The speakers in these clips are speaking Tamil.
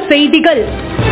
செய்திகள்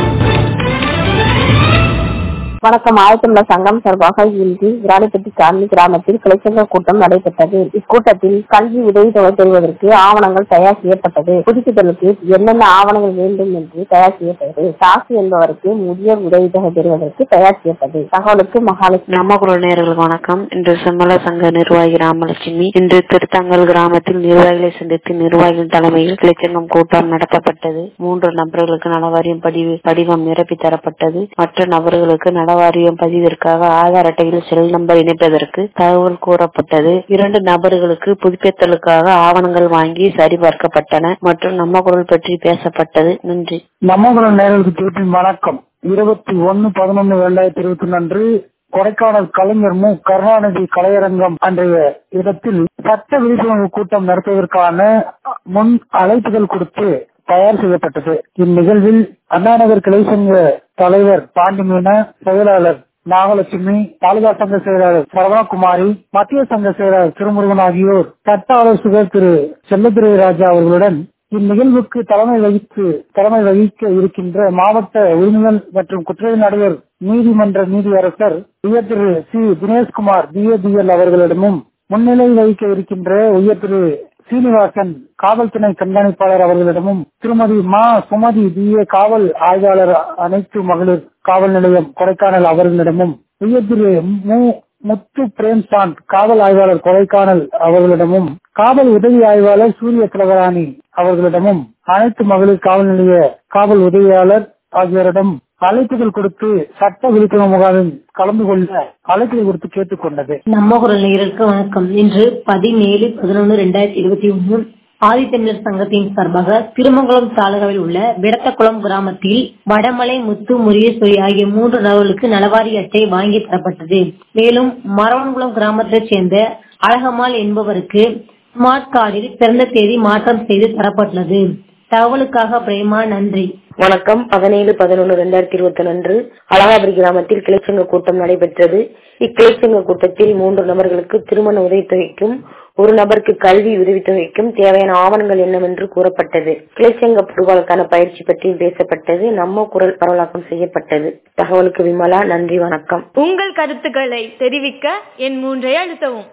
வணக்கம் ஆயத்தமிழ சங்கம் சார்பாக இன்று விராலிப்பட்டி காலனி கிராமத்தில் கிளைச்சங்க கூட்டம் நடைபெற்றது இக்கூட்டத்தில் கல்வி உதவித்தொகை பெறுவதற்கு ஆவணங்கள் தயார் செய்யப்பட்டது புதுப்பித்தலுக்கு என்னென்ன ஆவணங்கள் வேண்டும் என்று தயார் செய்யப்பட்டது சாசி என்பவருக்கு முதியோர் உதவித்தொகை பெறுவதற்கு தயார் செய்யப்பட்டது தகவலுக்கு மகாலட்சுமி நம்ம குரல் நேயர்களுக்கு வணக்கம் இன்று செம்மல சங்க நிர்வாகி ராமலட்சுமி இன்று திருத்தங்கல் கிராமத்தில் நிர்வாகிகளை சந்தித்து நிர்வாகிகள் தலைமையில் கிளைச்சங்கம் கூட்டம் நடத்தப்பட்டது மூன்று நபர்களுக்கு நலவாரியம் பதிவு படிவம் நிரப்பி தரப்பட்டது மற்ற நபர்களுக்கு நலவாரியம் பதிவிற்காக ஆதார் அட்டையில் செல் நம்பர் இணைப்பதற்கு தகவல் கூறப்பட்டது இரண்டு நபர்களுக்கு புதுப்பித்தலுக்காக ஆவணங்கள் வாங்கி சரிபார்க்கப்பட்டன மற்றும் நம்ம குரல் பற்றி பேசப்பட்டது நன்றி நம்மகுலம் நேரலுக்கு திருப்பி வணக்கம் இருபத்தி ஒன்னு பதினொன்னு இரண்டாயிரத்தி இருபத்தி ஒன்று அன்று கொடைக்கானல் கலைஞர் மு கருணாநிதி கலையரங்கம் அன்றைய இடத்தில் சட்ட விழிப்புணர்வு கூட்டம் நடத்துவதற்கான முன் அழைப்புகள் கொடுத்து தயார் செய்யப்பட்டது இந்நிகழ்வில் அண்ணாநகர் கிளை சங்க தலைவர் பாண்டிமீன செயலாளர் நாகலட்சுமி தாலுகா சங்க செயலாளர் சரவணகுமாரி மத்திய சங்க செயலாளர் திருமுருகன் ஆகியோர் சட்ட ஆலோசகர் திரு செல்லதுரை ராஜா அவர்களுடன் இந்நிகழ்வுக்கு தலைமை வகித்து தலைமை வகிக்க இருக்கின்ற மாவட்ட உரிமைகள் மற்றும் குற்றவியல் நடுவர் நீதிமன்ற நீதியரசர் உயர் திரு சி தினேஷ்குமார் பிஏபிஎல் அவர்களிடமும் முன்னிலை வகிக்க இருக்கின்ற உயர் திரு சீனிவாசன் காவல்துறை கண்காணிப்பாளர் அவர்களிடமும் திருமதி மா சுமதி பிஏ காவல் ஆய்வாளர் அனைத்து மகளிர் காவல் நிலையம் கொடைக்கானல் அவர்களிடமும் உயர் திரு மு முத்து பிரேம்சாந்த் காவல் ஆய்வாளர் கொடைக்கானல் அவர்களிடமும் காவல் உதவி ஆய்வாளர் சூரிய திலகராணி அவர்களிடமும் அனைத்து மகளிர் காவல் நிலைய காவல் உதவியாளர் ஆகியோரிடம் அழைப்புகள் கொடுத்து சட்ட விழிப்புணர்வு முகாமில் கலந்து கொள்ள அழைப்புகள் கொடுத்து கேட்டுக்கொண்டது நம்ம குரல் நேயருக்கு வணக்கம் இன்று பதினேழு பதினொன்று ரெண்டாயிரத்தி இருபத்தி ஒன்று ஆதித்தமிழர் சங்கத்தின் சார்பாக திருமங்கலம் தாலுகாவில் உள்ள விடத்தக்குளம் கிராமத்தில் வடமலை முத்து முருகேஸ்வரி ஆகிய மூன்று நபர்களுக்கு நலவாரி அட்டை வாங்கி தரப்பட்டது மேலும் மரவன்குளம் கிராமத்தைச் சேர்ந்த அழகம்மாள் என்பவருக்கு ஸ்மார்ட் கார்டில் பிறந்த தேதி மாற்றம் செய்து தரப்பட்டுள்ளது தகவலுக்காக பிரேமா நன்றி வணக்கம் பதினேழு பதினொன்று ரெண்டாயிரத்தி இருபத்தி ஒன்று அழகாபுரி கிராமத்தில் கிளைச்சங்க கூட்டம் நடைபெற்றது இக்கிளைச்சங்க கூட்டத்தில் மூன்று நபர்களுக்கு திருமண உதவித்தொகைக்கும் ஒரு நபருக்கு கல்வி உதவித்தொகைக்கும் தேவையான ஆவணங்கள் என்னவென்று கூறப்பட்டது கிளைச்சங்க பொருட்களுக்கான பயிற்சி பற்றியும் பேசப்பட்டது நம்ம குரல் பரவலாக்கம் செய்யப்பட்டது தகவலுக்கு விமலா நன்றி வணக்கம் உங்கள் கருத்துக்களை தெரிவிக்க என் மூன்றை அழுத்தவும்